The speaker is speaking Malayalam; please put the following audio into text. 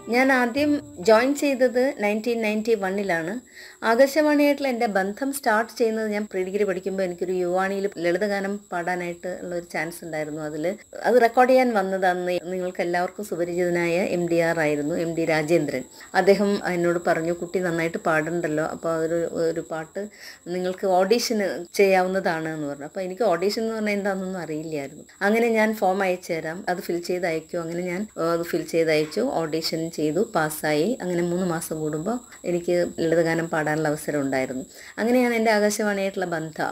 ഞാൻ ആദ്യം ജോയിൻ ചെയ്തത് നയൻറ്റീൻ നയൻറ്റി വണ്ണിലാണ് ആകാശവാണിയായിട്ടുള്ള എൻ്റെ ബന്ധം സ്റ്റാർട്ട് ചെയ്യുന്നത് ഞാൻ പ്രീ ഡിഗ്രി പഠിക്കുമ്പോൾ എനിക്കൊരു യുവാണിയിൽ ലളിതഗാനം പാടാനായിട്ട് ഉള്ള ഒരു ചാൻസ് ഉണ്ടായിരുന്നു അതിൽ അത് റെക്കോർഡ് ചെയ്യാൻ വന്നത് അന്ന് നിങ്ങൾക്ക് എല്ലാവർക്കും സുപരിചിതനായ എം ഡി ആർ ആയിരുന്നു എം ഡി രാജേന്ദ്രൻ അദ്ദേഹം എന്നോട് പറഞ്ഞു കുട്ടി നന്നായിട്ട് പാടുന്നുണ്ടല്ലോ അപ്പോൾ അതൊരു ഒരു പാട്ട് നിങ്ങൾക്ക് ഓഡീഷന് ചെയ്യാവുന്നതാണ് എന്ന് പറഞ്ഞു അപ്പോൾ എനിക്ക് ഓഡീഷൻ എന്ന് പറഞ്ഞാൽ എന്താണെന്നൊന്നും അറിയില്ലായിരുന്നു അങ്ങനെ ഞാൻ ഫോം അയച്ചു തരാം അത് ഫിൽ ചെയ്ത് അയക്കൂ അങ്ങനെ ഞാൻ ഏഹ്, അത് ഫിൽ ചെയ്ത് അയച്ചു ഓഡീഷൻ ചെയ്തു പാസ്സായി അങ്ങനെ മൂന്ന് മാസം കൂടുമ്പോൾ എനിക്ക് ലളിതഗാനം പാടാനുള്ള അവസരം ഉണ്ടായിരുന്നു അങ്ങനെയാണ് എൻ്റെ ആകാശവാണിയായിട്ടുള്ള ബന്ധം